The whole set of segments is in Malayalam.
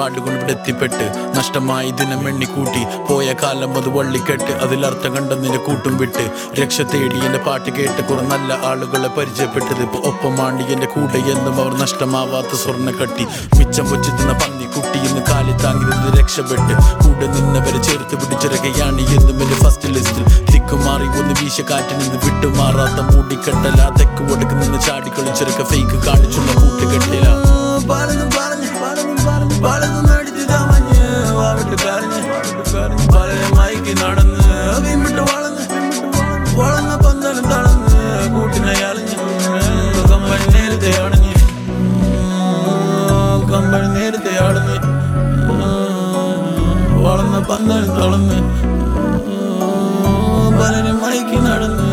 പാടുകൊണ്ട് ഇവിടെ എത്തിപ്പെട്ട് നഷ്ടമായി ദിനം എണ്ണിക്കൂട്ടി പോയ കാലം അത് വള്ളിക്കെട്ട് അതിലർത്ഥം കണ്ട നിന്റെ കൂട്ടും വിട്ട് രക്ഷ തേടി എന്റെ പാട്ട് കേട്ട് കുറെ നല്ല ആളുകളെ പരിചയപ്പെട്ടത് ഇപ്പൊ ഒപ്പമാണ്ടി എന്റെ കൂടെ എന്നും അവർ നഷ്ടമാവാത്ത സ്വർണ്ണ കട്ടി മിച്ചം വെച്ച് തിന്ന പന്നി കുട്ടി ഇന്ന് കാലി താങ്ങി നിന്ന് രക്ഷപ്പെട്ട് കൂടെ നിന്നവരെ ചേർത്ത് പിടിച്ചിറകയാണ് എന്നും എന്റെ ഫസ്റ്റ് ലിസ്റ്റിൽ ദിക്കുമാറി ഒന്ന് വീശ കാറ്റിൽ നിന്ന് വിട്ടുമാറാത്ത മൂടിക്കെട്ടല തെക്ക് ഒടുക്ക് നിന്ന് ചാടിക്കളിച്ചിറക്ക ഫേക്ക് കാണിച്ചുള്ള കൂട്ടുകെട്ടില പലതും പറഞ്ഞ് പലതും പറഞ്ഞ് പലതും അടിച്ച് തമഞ്ഞ് വാവിട്ട് കരഞ്ഞ് കരഞ്ഞ് പലരെ മയക്കി നടന്ന് വിമ്മിട്ട് വളഞ്ഞ് വളഞ്ഞ പന്തലും തളഞ്ഞ് കൂട്ടിനെ അലഞ്ഞ് കമ്പനി നേരത്തെ അടഞ്ഞ് കമ്പനി നേരത്തെ അടഞ്ഞ് വളർന്ന പന്തലും തളഞ്ഞ് പലരെ മയക്കി നടന്ന്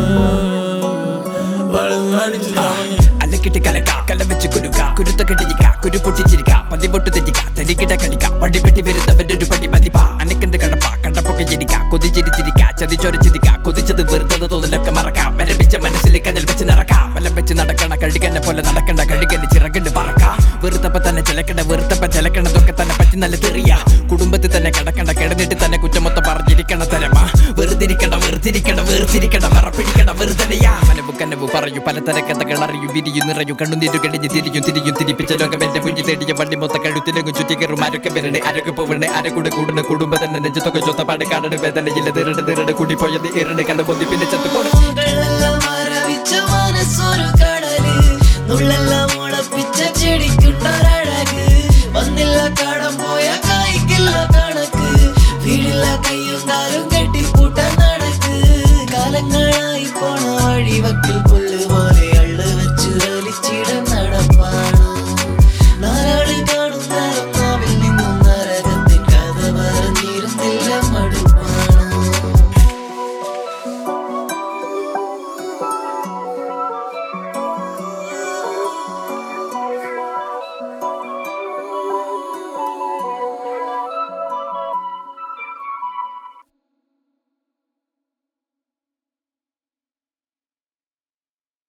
പലതും അടിച്ച് തമഞ്ഞ് അലക്കിട്ട് കലക്ക കല വെച്ച് കുരുക്ക കുരുത്ത കെട്ടിരിക്ക കുരു പൊട്ടിച്ചിരിക്ക പതിപൊട്ട് തെറ്റിക്ക തെരിക്കിട്ട കളിക്ക വടി വെട്ടി വരുന്നവന്റെ ഒരു പടി മതിപ്പ അനക്കെന്ത് കടപ്പ കണ്ടപ്പൊക്കെ ചിരിക്ക കൊതിച്ചിരിച്ചിരിക്ക ചതിച്ചൊരച്ചിരിക്ക കൊതിച്ചത് വെറുത്തത് തോന്നലൊക്കെ മറക്കാം വരപ്പിച്ച മനസ്സിൽ കനൽ വെച്ച് നടക്കാം വലം വെച്ച് നടക്കണ കഴുകനെ പോലെ നടക്കണ്ട കഴുകന് ചിറകണ്ട് പറക്ക വെറുത്തപ്പ തന്നെ ചിലക്കണ്ട വെറുത്തപ്പ ചിലക്കണതൊക്കെ തന്നെ പറ്റി നല്ല തെറിയ കുടുംബത്തിൽ തന്നെ കിടക്കണ്ട കിടന്നിട്ട് തന്നെ കുറ്റമൊത്തം പറഞ്ഞിരിക്കണ തരമാ വെറുതിരിക്കണ്ട വെറുതിരിക്കണ്ട വേർതിരിക്കണ്ട മറപ്പിടിക്കണ്ട വെറുതലയാ മനവ് കനവ് പറയൂ പലതര കഥകൾ അറിയൂ വിരിയു നിറയൂ കണ്ണുനീരു കടിഞ്ഞ് തിരിയും തിരിയും തിരിപ്പിച്ച ലോകം എന്റെ കുഞ്ഞു തേടിയ വണ്ടി മൊത്ത കഴുത്തിലെങ്ങും ചുറ്റിക്കറും ആരൊക്കെ വരണേ ആരൊക്കെ പോവണേ ആരെ കൂടെ കൂടുന്ന കുടുംബം തന്നെ നെഞ്ചത്തൊക്കെ ചൊത്ത പാട് കാണണ് വേദനയില്ല തിരട് തിരട് കൂടി പോയത് ഇരണ്ട് കണ്ട് പൊന്തി പിന്നെ ചത്തു പോണ വെള്ളെല്ലാം മരവിച്ച മനസ്സൊരു കടല് നുള്ളെല്ലാം